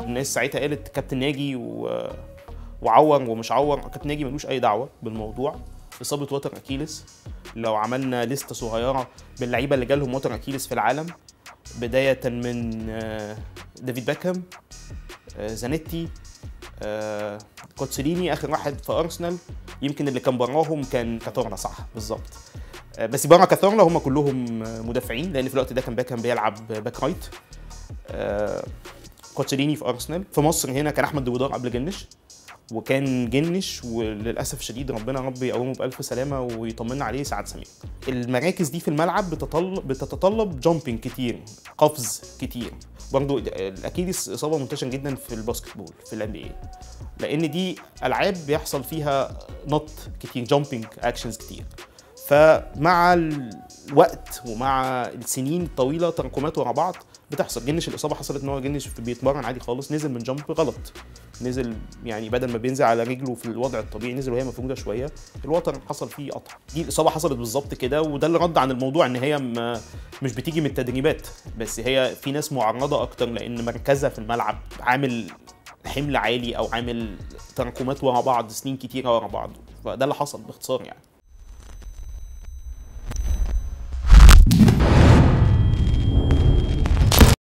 الناس ساعتها قالت كابتن ناجي و... وعور ومش عور كابتن ناجي ملوش اي دعوه بالموضوع اصابه وتر اكيلس لو عملنا لسته صغيره باللعيبه اللي جالهم وتر اكيلس في العالم بدايه من آه، ديفيد باكهام آه، زانيتي آه، كوتسليني اخر واحد في ارسنال يمكن اللي كان براهم كان كاتورنا صح بالظبط آه، بس بره كاتورنا هم كلهم آه، مدافعين لان في الوقت ده كان باكهام بيلعب باك رايت آه، كوتسليني في ارسنال في مصر هنا كان احمد دويدار قبل جنش وكان جنش وللاسف الشديد ربنا رب يقومه بالف سلامه ويطمنا عليه سعد سمير المراكز دي في الملعب بتطلب بتتطلب جامبينج كتير قفز كتير برضو الاكيليس اصابه منتشره جدا في الباسكت بول في الان بي لان دي العاب بيحصل فيها نط كتير جامبينج اكشنز كتير فمع الوقت ومع السنين الطويله تراكمات ورا بعض بتحصل جنش الاصابه حصلت ان هو جنش بيتمرن عادي خالص نزل من جامب غلط نزل يعني بدل ما بينزل على رجله في الوضع الطبيعي نزل وهي مفروده شويه الوتر حصل فيه قطع دي الاصابه حصلت بالظبط كده وده اللي رد عن الموضوع ان هي م- مش بتيجي من التدريبات بس هي في ناس معرضه اكتر لان مركزها في الملعب عامل حمل عالي او عامل تراكمات ورا بعض سنين كتيره ورا بعض فده اللي حصل باختصار يعني